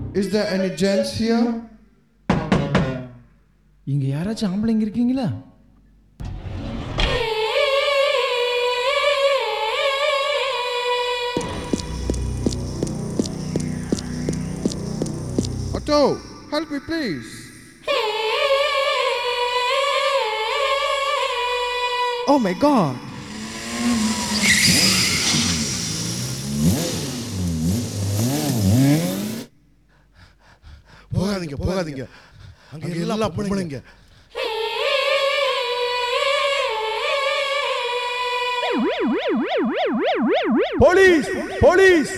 Is there any gents here? இங்க யாராச்சும் ஆம்பளைங்க இருக்கீங்களா Otto, help me please. Oh my god. போகாதீங்க போகாதீங்க அங்க எல்லாம் பொம்பளைங்க போலீஸ் போலீஸ்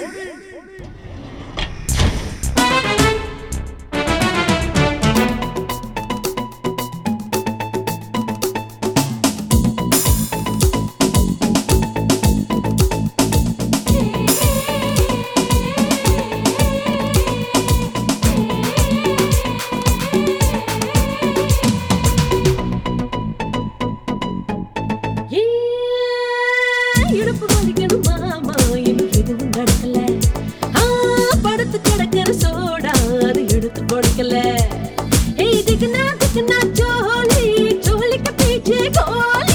இடுப்பு வலிக்கணும் மாமா எனக்கு எதுவும் நடக்கல ஆ, படுத்து கிடக்கிற சோடா அது எடுத்து கொடுக்கல ஏய் திக்குனா திக்குனா ஜோலி ஜோலிக்கு பீச்சே கோலி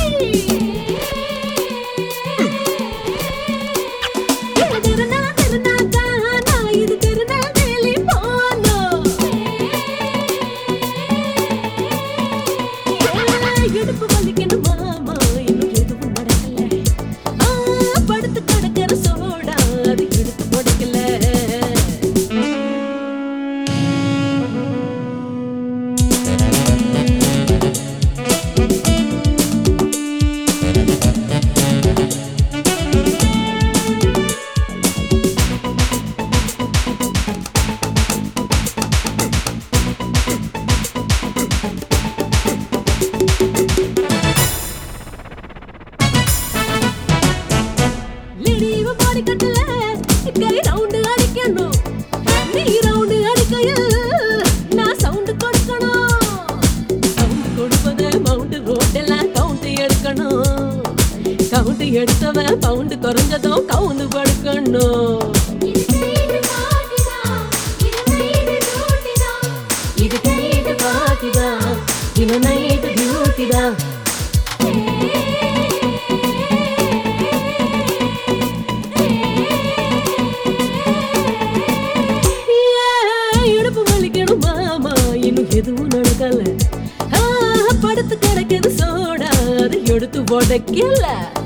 இது திருநா திருநா தானா இது திருநெல்வேலி போனோம் இடுப்பு வலிக்கணும் மாமா இன்னும் எதுவும் நடக்கல ஆ, படுத்து கிடக்கிற சோடா அது எடுத்து கொடுக்கல லிடிவு பாடி கட்டல கை ரவுண்டு அடிக்கணும் நீ ரவுண்டு அடிக்கையில் நான் சவுண்டு கொடுக்கணும் சவுண்டு கொடுப்பது மவுண்டு ரோட்டெல்லாம் கவுண்ட் எடுக்கணும் கவுண்ட் எடுத்தவன் பவுண்டு குறைஞ்சதும் கவுந்து படுக்கணும் இது கைது பாட்டிதான் இது நைட்டு டியூட்டி தான் ஏய், இடுப்பு வலிக்கணும் மாமா இன்னும் எதுவும் நடக்கல ஆ, படுத்து கிடக்குது சோடா அது எடுத்து உடைக்கல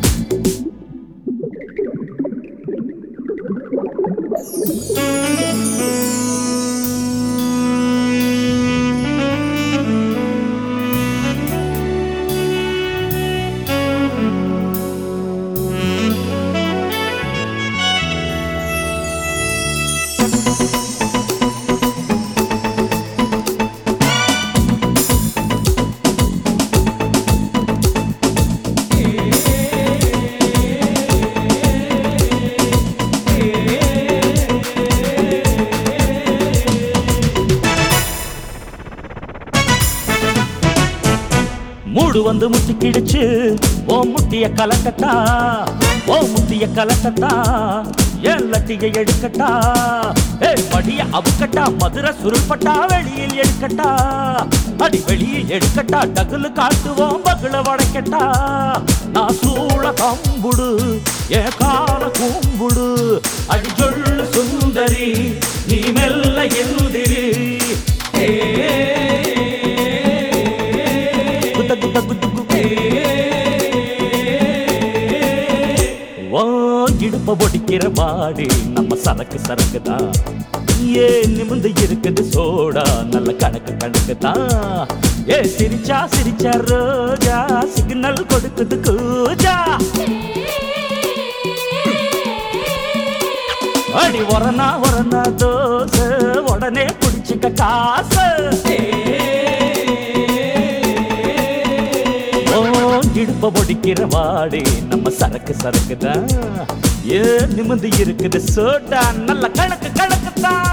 மூடு வந்து முட்டிக்கிடுச்சு ஓ முட்டிய கலக்கட்டா ஓ முட்டிய கலக்கட்டா ஏன் லட்டிய எடுக்கட்டா ஏ மடிய அவுக்கட்டா மதுரை சுருள்பட்டா வெளியில் எடுக்கட்டா அடி வெளியில் எடுக்கட்டா டகுலு காட்டுவோம் பகுல வளைக்கட்டா நான் சூழ கம்புடு ஏ கால கும்புடு அடி சொல்லு சுந்தரி நீ மெல்ல எழுதிரி குத்த குத்த குத்து குத்து ஓ இடுப்ப ஒடிக்கிற பாடி நம்ம சரக்கு சரக்கு தான் ஏ நிமிந்து இருக்குது சோடா நல்ல கணக்கு கணக்கு தான் ஏ சிரிச்சா சிரிச்சா ரோஜா சிக்னல் கொடுக்குது கூஜா அடி ஒரனா ஒரனா தோசை உடனே குடிச்சுக்க காசு ஓ இடுப்ப ஒடிக்கிற வாடி நம்ம சரக்கு சரக்கு தான் ஏ நிமிந்து இருக்குது சோடா நல்ல கணக்கு கணக்கு தான்